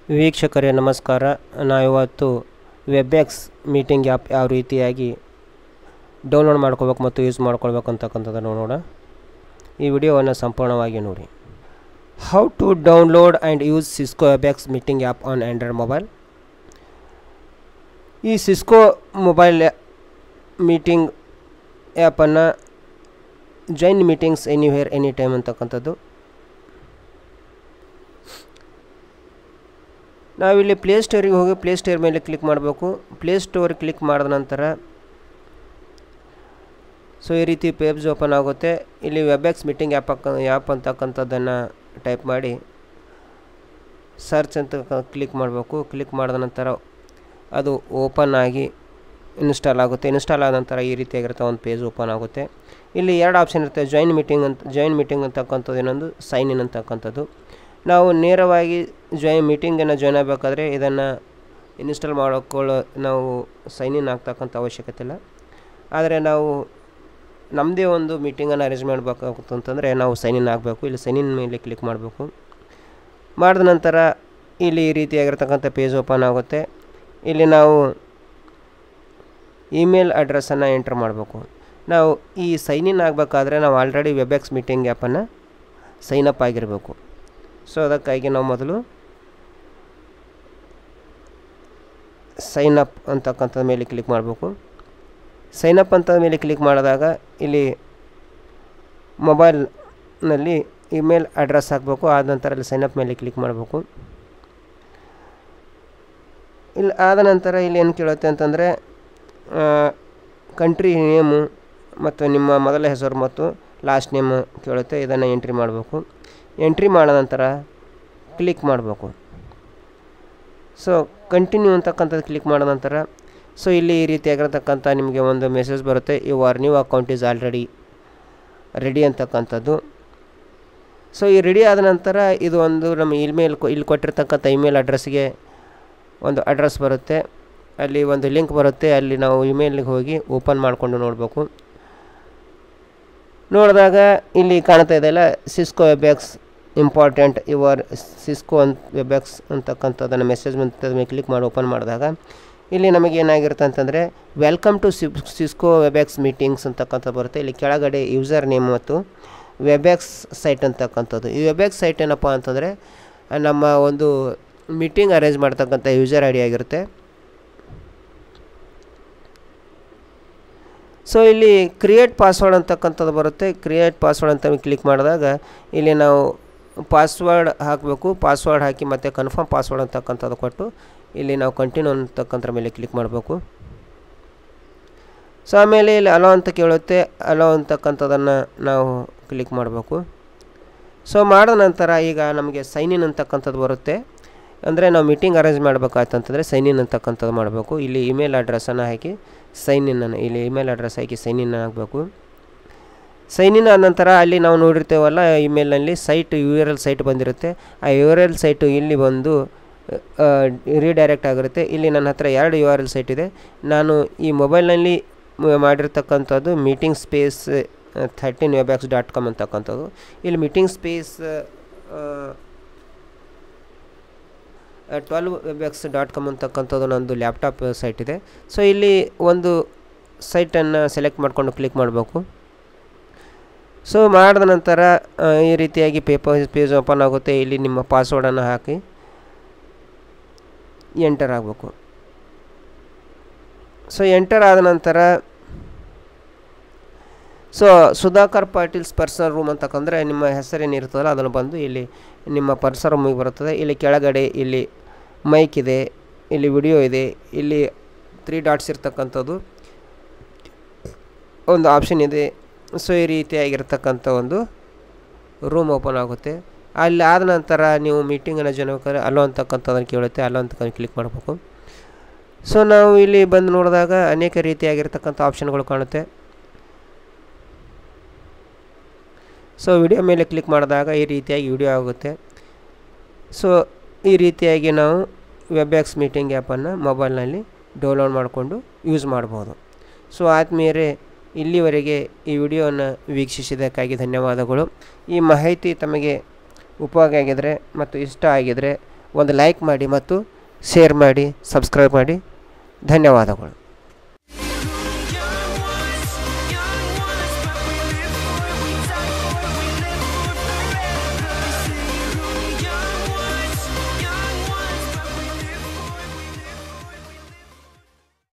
ವೀಕ್ಷಕರೇ ನಮಸ್ಕಾರ ನಾವಿವತ್ತು ವೆಬ್ಎಕ್ಸ್ ಮೀಟಿಂಗ್ ಆ್ಯಪ್ ಯಾವ ರೀತಿಯಾಗಿ ಡೌನ್ಲೋಡ್ ಮಾಡ್ಕೋಬೇಕು ಮತ್ತು ಯೂಸ್ ಮಾಡ್ಕೊಳ್ಬೇಕು ಅಂತಕ್ಕಂಥದ್ದನ್ನು ನೋಡೋಣ ಈ ವಿಡಿಯೋವನ್ನು ಸಂಪೂರ್ಣವಾಗಿ ನೋಡಿ how to download and use Cisco Webex meeting app on Android mobile ಈ ಸಿಸ್ಕೋ ಮೊಬೈಲ್ ಮೀಟಿಂಗ್ ಆ್ಯಪನ್ನು join meetings anywhere any time ಅಂತಕ್ಕಂಥದ್ದು ನಾವಿಲ್ಲಿ ಪ್ಲೇಸ್ಟೋರಿಗೆ ಹೋಗಿ ಪ್ಲೇಸ್ಟೋರ್ ಮೇಲೆ ಕ್ಲಿಕ್ ಮಾಡಬೇಕು ಪ್ಲೇಸ್ಟೋರ್ ಕ್ಲಿಕ್ ಮಾಡಿದ ನಂತರ ಸೊ ಈ ರೀತಿ ಪೇಜ್ ಓಪನ್ ಆಗುತ್ತೆ ಇಲ್ಲಿ ವೆಬ್ಎಕ್ಸ್ ಮೀಟಿಂಗ್ ಆ್ಯಪ್ ಆ್ಯಪ್ ಅಂತಕ್ಕಂಥದ್ದನ್ನು ಟೈಪ್ ಮಾಡಿ ಸರ್ಚ್ ಅಂತ ಕ್ಲಿಕ್ ಮಾಡಬೇಕು ಕ್ಲಿಕ್ ಮಾಡಿದ ನಂತರ ಅದು ಓಪನ್ ಆಗಿ ಇನ್ಸ್ಟಾಲ್ ಆಗುತ್ತೆ ಇನ್ಸ್ಟಾಲ್ ಆದ ನಂತರ ಈ ರೀತಿಯಾಗಿರುತ್ತೆ ಒಂದು ಪೇಜ್ ಓಪನ್ ಆಗುತ್ತೆ ಇಲ್ಲಿ ಎರಡು ಆಪ್ಷನ್ ಇರುತ್ತೆ ಜಾಯಿನ್ ಮೀಟಿಂಗ್ ಅಂತ ಜಾಯಿನ್ ಮೀಟಿಂಗ್ ಅಂತಕ್ಕಂಥದ್ದು ಇನ್ನೊಂದು ಸೈನ್ ಇನ್ ಅಂತಕ್ಕಂಥದ್ದು ನಾವು ನೇರವಾಗಿ ಜಾಯಿನ್ ಮೀಟಿಂಗನ್ನು ಜಾಯ್ನ್ ಆಗಬೇಕಾದ್ರೆ ಇದನ್ನು ಇನ್ಸ್ಟಾಲ್ ಮಾಡೋಕ್ಕೊಳ್ಳೋ ನಾವು ಸೈನ್ ಇನ್ ಆಗ್ತಕ್ಕಂಥ ಅವಶ್ಯಕತೆ ಇಲ್ಲ ಆದರೆ ನಾವು ನಮ್ಮದೇ ಒಂದು ಮೀಟಿಂಗನ್ನು ಅರೇಂಜ್ ಮಾಡಬೇಕಾಗುತ್ತೆ ಅಂತಂದರೆ ನಾವು ಸೈನ್ ಇನ್ ಆಗಬೇಕು ಇಲ್ಲಿ ಸೈನ್ ಇನ್ ಮೇಲೆ ಕ್ಲಿಕ್ ಮಾಡಬೇಕು ಮಾಡಿದ ನಂತರ ಇಲ್ಲಿ ಈ ರೀತಿಯಾಗಿರ್ತಕ್ಕಂಥ ಪೇಜ್ ಓಪನ್ ಆಗುತ್ತೆ ಇಲ್ಲಿ ನಾವು ಇಮೇಲ್ ಅಡ್ರೆಸ್ಸನ್ನು ಎಂಟ್ರ್ ಮಾಡಬೇಕು ನಾವು ಈ ಸೈನ್ ಇನ್ ಆಗಬೇಕಾದ್ರೆ ನಾವು ಆಲ್ರೆಡಿ ವೆಬ್ಎಕ್ಸ್ ಮೀಟಿಂಗ್ ಆ್ಯಪನ್ನು ಸೈನ್ ಅಪ್ ಆಗಿರಬೇಕು ಸೊ ಅದಕ್ಕಾಗಿ ನಾವು ಮೊದಲು ಸೈನ್ ಅಪ್ ಅಂತಕ್ಕಂಥದ್ದು ಮೇಲೆ ಕ್ಲಿಕ್ ಮಾಡಬೇಕು ಸೈನ್ ಅಪ್ ಅಂತ ಮೇಲೆ ಕ್ಲಿಕ್ ಮಾಡಿದಾಗ ಇಲ್ಲಿ ಮೊಬೈಲ್ನಲ್ಲಿ ಇಮೇಲ್ ಅಡ್ರೆಸ್ ಹಾಕಬೇಕು ಆದ ನಂತರ ಇಲ್ಲಿ ಸೈನ್ ಅಪ್ ಮೇಲೆ ಕ್ಲಿಕ್ ಮಾಡಬೇಕು ಇಲ್ಲಿ ಆದ ನಂತರ ಇಲ್ಲಿ ಏನು ಕೇಳುತ್ತೆ ಅಂತಂದರೆ ಕಂಟ್ರಿ ನೇಮು ಮತ್ತು ನಿಮ್ಮ ಮೊದಲ ಹೆಸರು ಮತ್ತು ಲಾಸ್ಟ್ ನೇಮು ಕೇಳುತ್ತೆ ಇದನ್ನು ಎಂಟ್ರಿ ಮಾಡಬೇಕು ಎಂಟ್ರಿ ಮಾಡಿದ ನಂತರ ಕ್ಲಿಕ್ ಮಾಡಬೇಕು ಸೊ ಕಂಟಿನ್ಯೂ ಅಂತಕ್ಕಂಥದ್ದು ಕ್ಲಿಕ್ ಮಾಡಿದ ನಂತರ ಸೊ ಇಲ್ಲಿ ಈ ರೀತಿಯಾಗಿರ್ತಕ್ಕಂಥ ನಿಮಗೆ ಒಂದು ಮೆಸೇಜ್ ಬರುತ್ತೆ you are new account is already ready ಅಂತಕ್ಕಂಥದ್ದು ಸೊ ಈ ರೆಡಿ ಆದ ನಂತರ ಇದು ಒಂದು ನಮ್ಮ ಇಮೇಲ್ ಇಲ್ಲಿ ಕೊಟ್ಟಿರ್ತಕ್ಕಂಥ ಇಮೇಲ್ ಅಡ್ರೆಸ್ಗೆ ಒಂದು ಅಡ್ರೆಸ್ ಬರುತ್ತೆ ಅಲ್ಲಿ ಒಂದು ಲಿಂಕ್ ಬರುತ್ತೆ ಅಲ್ಲಿ ನಾವು ಇಮೇಲ್ಗೆ ಹೋಗಿ ಓಪನ್ ಮಾಡಿಕೊಂಡು ನೋಡಬೇಕು ನೋಡಿದಾಗ ಇಲ್ಲಿ ಕಾಣ್ತಾ ಇದೆಯಲ್ಲ Cisco Webex important your Cisco ಅಂತ ವೆಬ್ಎಕ್ಸ್ ಅಂತಕ್ಕಂಥದ್ದನ್ನು ಮೆಸೇಜ್ ಮೇಲೆ ಕ್ಲಿಕ್ ಮಾಡಿ ಓಪನ್ ಮಾಡಿದಾಗ ಇಲ್ಲಿ ನಮಗೆ ಏನಾಗಿರುತ್ತೆ ಅಂತಂದರೆ welcome to Cisco Webex meetings ಅಂತಕ್ಕಂಥ ಬರುತ್ತೆ ಇಲ್ಲಿ ಕೆಳಗಡೆ ಯೂಸರ್ ನೇಮ್ ಮತ್ತು ವೆಬ್ಎಕ್ಸ್ ಸೈಟ್ ಅಂತಕ್ಕಂಥದ್ದು ಈ ವೆಬ್ಎಕ್ಸ್ ಸೈಟ್ ಏನಪ್ಪ ಅಂತಂದರೆ ನಮ್ಮ ಒಂದು ಮೀಟಿಂಗ್ ಅರೇಂಜ್ ಮಾಡ್ತಕ್ಕಂಥ ಯೂಸರ್ ಐ ಡಿ ಆಗಿರುತ್ತೆ ಸೊ ಇಲ್ಲಿ ಕ್ರಿಯೇಟ್ ಪಾಸ್ವರ್ಡ್ ಅಂತಕ್ಕಂಥದ್ದು ಬರುತ್ತೆ ಕ್ರಿಯೇಟ್ ಪಾಸ್ವರ್ಡ್ ಅಂತ ಕ್ಲಿಕ್ ಮಾಡಿದಾಗ ಇಲ್ಲಿ ನಾವು ಪಾಸ್ವರ್ಡ್ ಹಾಕಬೇಕು ಪಾಸ್ವರ್ಡ್ ಹಾಕಿ ಮತ್ತು ಕನ್ಫರ್ಮ್ ಪಾಸ್ವರ್ಡ್ ಅಂತಕ್ಕಂಥದ್ದು ಕೊಟ್ಟು ಇಲ್ಲಿ ನಾವು ಕಂಟಿನ್ಯೂ ಅಂತಕ್ಕಂಥರ ಮೇಲೆ ಕ್ಲಿಕ್ ಮಾಡಬೇಕು ಸೊ ಆಮೇಲೆ ಇಲ್ಲಿ ಅಲೋ ಅಂತ ಕೇಳುತ್ತೆ ಅಲೋ ಅಂತಕ್ಕಂಥದ್ದನ್ನು ನಾವು ಕ್ಲಿಕ್ ಮಾಡಬೇಕು ಸೊ ಮಾಡಿದ ನಂತರ ಈಗ ನಮಗೆ ಸೈನ್ ಇನ್ ಅಂತಕ್ಕಂಥದ್ದು ಬರುತ್ತೆ ಅಂದರೆ ನಾವು ಮೀಟಿಂಗ್ ಅರೇಂಜ್ ಮಾಡಬೇಕಾಯ್ತು ಅಂತಂದರೆ ಸೈನ್ ಇನ್ ಅಂತಕ್ಕಂಥದ್ದು ಮಾಡಬೇಕು ಇಲ್ಲಿ ಇಮೇಲ್ ಅಡ್ರೆಸ್ಸನ್ನು ಹಾಕಿ ಸೈನ್ ಇನ್ ಇಲ್ಲಿ ಇಮೇಲ್ ಅಡ್ರೆಸ್ ಹಾಕಿ ಸೈನ್ ಇನ್ ಆಗಬೇಕು ಸೈನ್ ಇನ್ ಆದ ನಂತರ ಅಲ್ಲಿ ನಾವು ನೋಡಿರ್ತೇವಲ್ಲ ಇಮೇಲ್ನಲ್ಲಿ site U R L site ಬಂದಿರುತ್ತೆ ಆ ಯು ಆರ್ ಎಲ್ ಸೈಟು ಇಲ್ಲಿ ಬಂದು ರೀಡೈರೆಕ್ಟ್ ಆಗಿರುತ್ತೆ ಇಲ್ಲಿ ನನ್ನ ಹತ್ರ ಎರಡು ಯು ಆರ್ ಎಲ್ ಸೈಟ್ ಇದೆ ನಾನು ಈ ಮೊಬೈಲ್ನಲ್ಲಿ ಮಾಡಿರ್ತಕ್ಕಂಥದ್ದು meeting space thirteen Webex dot com ಅಂತಕ್ಕಂಥದ್ದು ಇಲ್ಲಿ meeting space twelve Webex dot com ಅಂತಕ್ಕಂಥದ್ದು ನಂದು ಲ್ಯಾಪ್ಟಾಪ್ ಸೈಟ್ ಇದೆ ಸೊ ಇಲ್ಲಿ ಒಂದು ಸೈಟನ್ನು ಸೆಲೆಕ್ಟ್ ಮಾಡಿಕೊಂಡು ಕ್ಲಿಕ್ ಮಾಡಬೇಕು ಸೊ ಮಾಡಿದ ನಂತರ ಈ ರೀತಿಯಾಗಿ ಪೇಪರ್ ಪೇಜ್ ಓಪನ್ ಆಗುತ್ತೆ ಇಲ್ಲಿ ನಿಮ್ಮ ಪಾಸ್ವರ್ಡನ್ನು ಹಾಕಿ ಎಂಟರ್ ಆಗಬೇಕು ಸೊ ಎಂಟರ್ ಆದ ನಂತರ so Sudhakar Patil's personal room ಅಂತಕ್ಕಂದರೆ ನಿಮ್ಮ ಹೆಸರೇನಿರ್ತದಲ್ಲ ಅದನ್ನು ಬಂದು ಇಲ್ಲಿ ನಿಮ್ಮ ಪರ್ಸನಲ್ ರೂಮಿಗೆ ಬರುತ್ತದೆ ಇಲ್ಲಿ ಕೆಳಗಡೆ ಇಲ್ಲಿ ಮೈಕ್ ಇದೆ ಇಲ್ಲಿ ವಿಡಿಯೋ ಇದೆ ಇಲ್ಲಿ ತ್ರೀ ಡಾಟ್ಸ್ ಇರ್ತಕ್ಕಂಥದ್ದು ಒಂದು ಆಪ್ಷನ್ ಇದೆ ಸೊ ಈ ರೀತಿಯಾಗಿರ್ತಕ್ಕಂಥ ಒಂದು ರೂಮ್ ಓಪನ್ ಆಗುತ್ತೆ ಅಲ್ಲಿ ಆದ ನಂತರ ನೀವು ಮೀಟಿಂಗನ್ನು ಜನಬೇಕಾದ್ರೆ ಅಲ್ಲೋ ಅಂತಕ್ಕಂಥದ್ದನ್ನು ಕೇಳುತ್ತೆ ಅಲ್ಲೋ ಅಂತ ಕ್ಲಿಕ್ ಮಾಡಬೇಕು ಸೊ ನಾವು ಇಲ್ಲಿ ಬಂದು ನೋಡಿದಾಗ ಅನೇಕ ರೀತಿಯಾಗಿರ್ತಕ್ಕಂಥ ಆಪ್ಷನ್ಗಳು ಕಾಣುತ್ತೆ ಸೊ ವಿಡಿಯೋ ಮೇಲೆ ಕ್ಲಿಕ್ ಮಾಡಿದಾಗ ಈ ರೀತಿಯಾಗಿ ವಿಡಿಯೋ ಆಗುತ್ತೆ ಸೊ ಈ ರೀತಿಯಾಗಿ ನಾವು ವೆಬ್ಎಕ್ಸ್ ಮೀಟಿಂಗ್ ಆ್ಯಪನ್ನು ಮೊಬೈಲ್ನಲ್ಲಿ ಡೌನ್ಲೋಡ್ ಮಾಡಿಕೊಂಡು ಯೂಸ್ ಮಾಡ್ಬೋದು ಸೊ ಆದಮೇಲೆ ಇಲ್ಲಿವರೆಗೆ ಈ ವಿಡಿಯೋವನ್ನು ವೀಕ್ಷಿಸಿದ್ದಕ್ಕಾಗಿ ಧನ್ಯವಾದಗಳು ಈ ಮಾಹಿತಿ ತಮಗೆ ಉಪಯೋಗ ಆಗಿದರೆ ಮತ್ತು ಇಷ್ಟ ಆಗಿದರೆ ಒಂದು ಲೈಕ್ ಮಾಡಿ ಮತ್ತು ಶೇರ್ ಮಾಡಿ ಸಬ್ಸ್ಕ್ರೈಬ್ ಮಾಡಿ ಧನ್ಯವಾದಗಳು